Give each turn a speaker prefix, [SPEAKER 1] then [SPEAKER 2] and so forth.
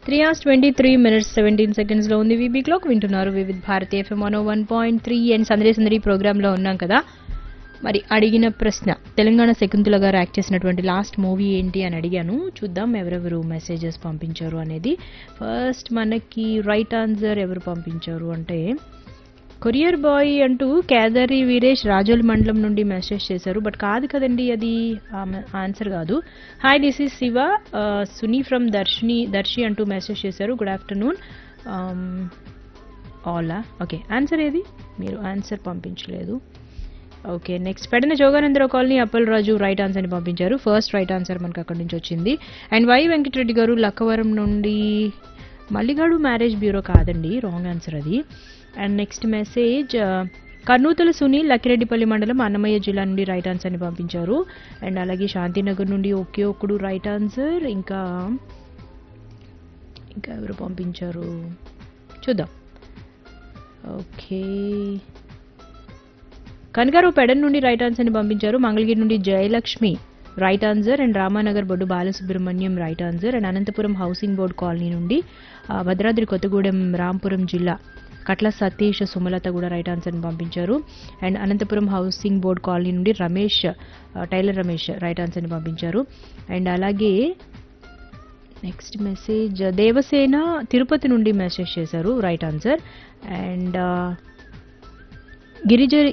[SPEAKER 1] three hours twenty three minutes seventeen సెకండ్స్లో ఉంది V B clock వింటున్నారు Vividh Bharati FM one one point three and సందడి సందడి ప్రోగ్రాంలో ఉన్నాం కదా మరి అడిగిన ప్రశ్న తెలంగాణ శకుంతల గారు యాక్ట్ చేసినటువంటి లాస్ట్ మూవీ ఏంటి అని అడిగాను చూద్దాం ఎవరెవరు మెసేజెస్ పంపించారు అనేది ఫస్ట్ మనకి రైట్ ఆన్సర్ ఎవరు పంపించారు అంటే కొరియర్ బాయ్ అంటూ కేదారి వీరేష్ రాజోల్ మండలం నుండి మెసేజ్ చేశారు బట్ కాదు కదండి అది ఆన్సర్ కాదు hi this is Siva Suni from Darsini Darsi అంటూ మెసేజ్ చేశారు గుడ్ ఆఫ్టర్నూన్ ఆలా ఓకే ఆన్సర్ ఏది మీరు ఆన్సర్ పంపించలేదు okay next Pedana Joganandarao colony Appal Raju right ఆన్సర్ని పంపించారు ఫస్ట్ రైట్ ఆన్సర్ మనకు అక్కడి నుంచి వచ్చింది అండ్ వై వెంకటరెడ్డి గారు లక్కవరం నుండి మల్లిగాడు మ్యారేజ్ బ్యూరో కాదండి రాంగ్ ఆన్సర్ అది and next message Karnuthala Sunil Lakkireddipalli మండలం అన్నమయ్య జిల్లా నుండి రైట్ ఆన్సర్ని పంపించారు అండ్ అలాగే శాంతినగర్ నుండి ఒకే ఒక్కడు రైట్ ఆన్సర్ ఇంకా ఇంకా ఎవరు పంపించారు చూద్దాం ఓకే కనగారావు పెడన్ నుండి రైట్ ఆన్సర్ని పంపించారు మంగళగిరి నుండి Jayalakshmi right answer and Ramanagar Boddu Balasubrahmanyam right answer and Anantapuram housing board colony నుండి ఆ, భద్రాద్రి కొత్తగూడెం రాంపురం జిల్లా కట్ల సతీష్ సుమలత కూడా రైట్ ఆన్సర్ని పంపించారు and Anantapuram housing board colony నుండి రమేష్ ఆ, టైలర్ రమేష్ రైట్ ఆన్సర్ని పంపించారు అండ్ అలాగే నెక్స్ట్ మెసేజ్ దేవసేన తిరుపతి నుండి మెసేజ్ చేశారు రైట్ ఆన్సర్ అండ్ గిరిజ